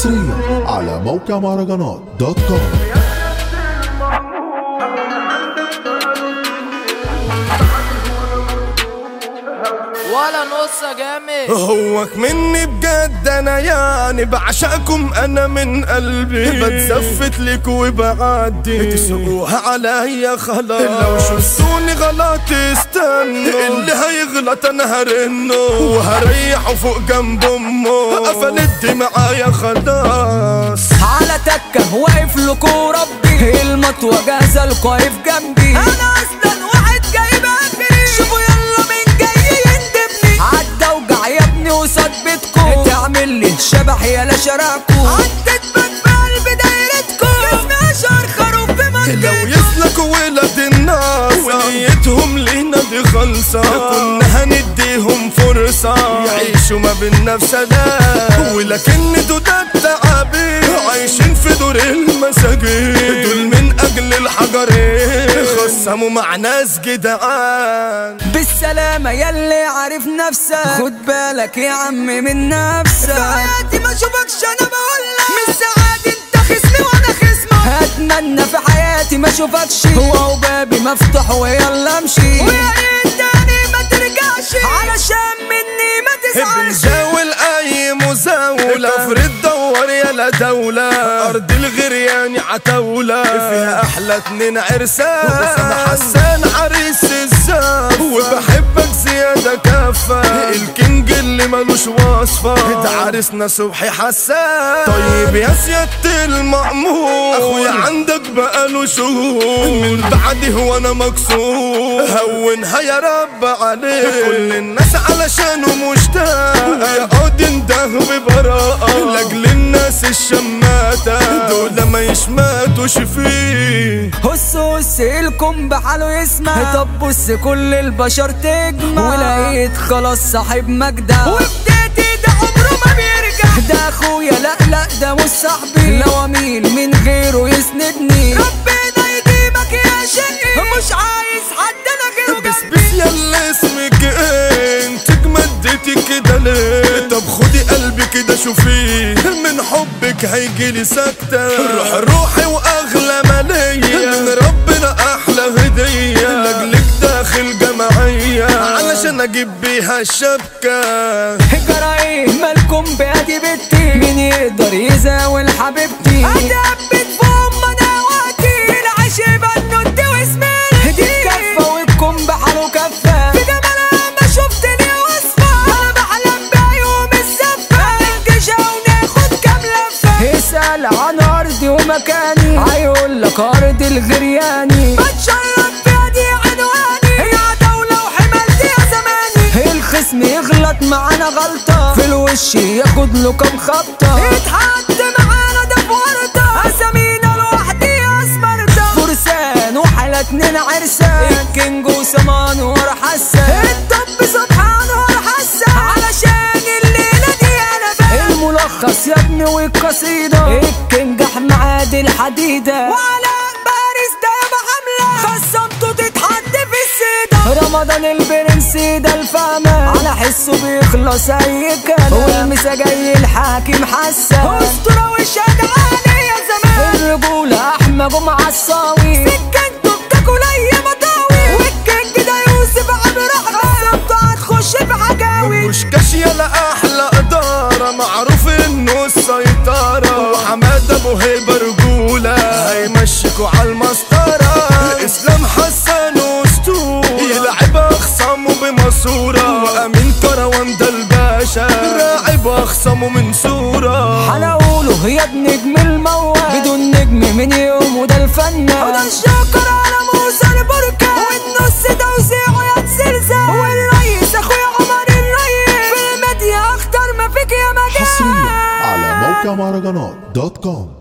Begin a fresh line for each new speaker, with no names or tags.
حصريا على موقع مهرجانات دوت كوم
ولا نص جامد
هوك مني بجد انا يعني بعشقكم انا من قلبي بتزفت لك وبعدي تسوقوها عليا خلاص لو شفتوني غلط استنوا اللي هيغلط انا هرنه وهريحه فوق جنب امه قفلت دي معايا خلاص
على تكة واقف لكو ربي المطوة جاهزة لكو واقف جنبي انا اصلا واحد جايب اخري شوفوا يلا مين جاي يندبني عدى وجع يا ابني وصاد بيتكو تعمل لي شبح يا شراكو عدت بك بقلب دايرتكو اسمها اشهر خروف في
لو
منطقتكو
يسلكوا ولاد الناس ونيتهم لينا دي خلصة كنا هنديهم فرصة يعيشوا ما بينا بسلام ولكن دول التعابين عايشين في دور المساجين دول من أجل الحجرين خصموا مع ناس جدعان
بالسلامة يلي عارف نفسك خد بالك يا عم من نفسك في حياتي ما اشوفكش انا بقولك من ساعات انت خصمي وانا خصمك هتمنى في حياتي ما اشوفكش هو وبابي مفتوح ويلا امشي ويا ريت تاني ما ترجعش علشان مني ما تزعلش
بنزاول اي مزاولة كفر الدور يا دولة ارض الغريان عتولة فيها احلى اتنين عرسان انا حسان عريس الزاف وبحبك زيادة كفة الكينج اللي ملوش وصفة ده عريسنا صبحي حسان طيب يا سيادة المأمور اخويا عندك بقاله شهور من بعدي هو انا مكسور هونها يا رب عليك كل الناس علشانه مشتاق يقعد ينده ببراءة لاجل الناس الشماتة دول ما يشماتوش فيه
هس هس الكم بحاله يسمع طب بص كل البشر تجمع ولقيت خلاص صاحب مجدع وبدايتي ده عمره ما بيرجع ده اخويا لا لا ده مش صاحبي لو اميل من غيره يسندني ربنا يديمك يا شقي مش عايز حد انا غيره
بس
جنبي
بس يلا اسمك ايه انت جمدتي كده ليه طب خدي قلبي كده شوفيه من حبك هيجيلي سكتة روح روحي واغلى مالية من ربنا احلى هدية لاجلك داخل جمعية علشان اجيب بيها الشبكة
جرايه مالكم بادي بنتي مين يقدر يزاول حبيبتي اتثبت فوق مناواتي العيش بنوت واسمي دي كفة والكم بحاله كفة في جمالها ما شفتني وصفة انا بحلم بعيوم الزفة ننجشة وناخد كام لفة اسأل عن ارضي ومكاني هيقول لك ارض الغرياني بتشرف فيها دي عنواني هي دولة وحملتي يا زماني الخصم يغلط معانا غلطة في الوش ياخد له كام خبطة يتحط معانا ده في ورطة اسامينا لوحدي يا سمرتة فرسان وحالة اتنين عرسان الكينج وسمان ورا حسان الطب سبحان ورا حسان علشان الليلة دي انا فاهم الملخص يا ابني والقصيدة الكينج احمد عادل حديدة وعلى باريس ده يا حملة خصمته تتحط في السيدة رمضان البرنس ده الفهمة على حسه بيخلص اي كلام والمسا جاي الحاكم حسن اسطورة وشجعاني يا زمان الرجولة احمد جمعة الصاوي سكنته بتاكل اي مطاوي والكينج ده يوسف عبد الرحمن خصمته هتخش في حكاوي
مش كاشية لا احلى ادارة معروف انه السيطرة وحماد ابو هيبة رجولة هيمشيكوا على المسطرة اسلام حسن اسطورة يلعب اخصامه بماسورة وامين كروان ده الباشا راعب اخصامه من صورة
هنقوله يا ابن نجم الموال بدون نجم من يوم وده الفنان وده الشكر على موسى البركان والنص توزيعه يا تسلسل والريس اخويا عمر الريس في الميديا اختار ما فيك يا مجال
حصريا على موقع مهرجانات دوت كوم